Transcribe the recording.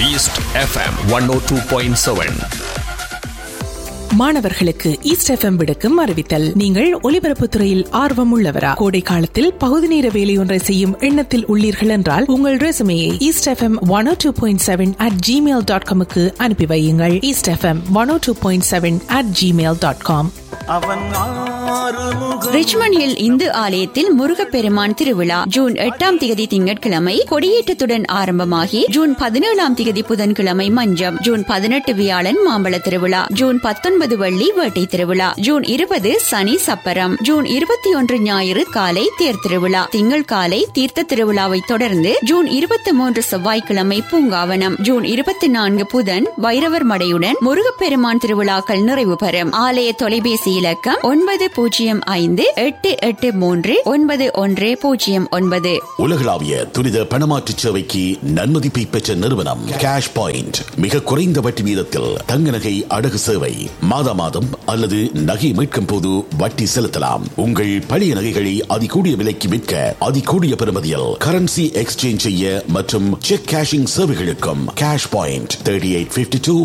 east FM one O two point seven மாணவர்களுக்கு East FM விடுக்கும் அறிவித்தல் நீங்கள் ஒலிபரப்புத் துறையில் ஆர்வம் உள்ளவரா கோடை காலத்தில் பகுதி நேர வேலையொன்றை செய்யும் எண்ணத்தில் உள்ளீர்கள் என்றால் உங்கள் ரெசுமையை East FM one two point seven at Gmail dot காமுக்கு அனுப்பி வையுங்கள் East FM one two point seven at Gmail dot com அவன் ஆறுமுக ரிச்மண்ட் ஹில் இந்து ஆலயத்தில் முருகப்பெருமான் திருவிழா ஜூன் எட்டாம் திகதி திங்கட்கிழமை கொடியேற்றத்துடன் ஆரம்பமாகி ஜூன் பதினேழாம் திகதி புதன்கிழமை மஞ்சம் ஜூன் பதினெட்டு வியாழன் மாம்பழ திருவிழா ஜூன் பத்தொன்பது வள்ளி வேட்டை திருவிழா ஜூன் இருபது சனி சப்பரம் ஜூன் இருபத்தி ஒன்று ஞாயிறு காலை தேர் திருவிழா திங்கள் காலை தீர்த்த திருவிழாவை தொடர்ந்து ஜூன் இருபத்தி மூன்று செவ்வாய்க்கிழமை பூங்காவனம் ஜூன் இருபத்தி நான்கு புதன் வைரவர் மடையுடன் முருகப்பெருமான் திருவிழாக்கள் நிறைவு பெறும் ஆலய தொலைபேசி இலக்கம் ஒன்பது பூஜ்ஜியம் ஐந்து எட்டு எட்டு மூன்று ஒன்பது ஒன்று பூஜ்ஜியம் ஒன்பது உலகளாவிய துரித பணமாற்று சேவைக்கு நன்மதிப்பை பெற்ற நிறுவனம் கேஷ் பாயிண்ட் மிக குறைந்த வட்டி வீதத்தில் தங்க நகை அடகு சேவை மாதா மாதம் அல்லது நகை மீட்கும் போது வட்டி செலுத்தலாம் உங்கள் பழைய நகைகளை அதிகூடிய விலைக்கு விற்க அதிகூடிய பெறுமதியில் கரன்சி எக்ஸ்சேஞ்ச் செய்ய மற்றும் செக் கேஷிங் சேவைகளுக்கும் cash point thirty eight fifty two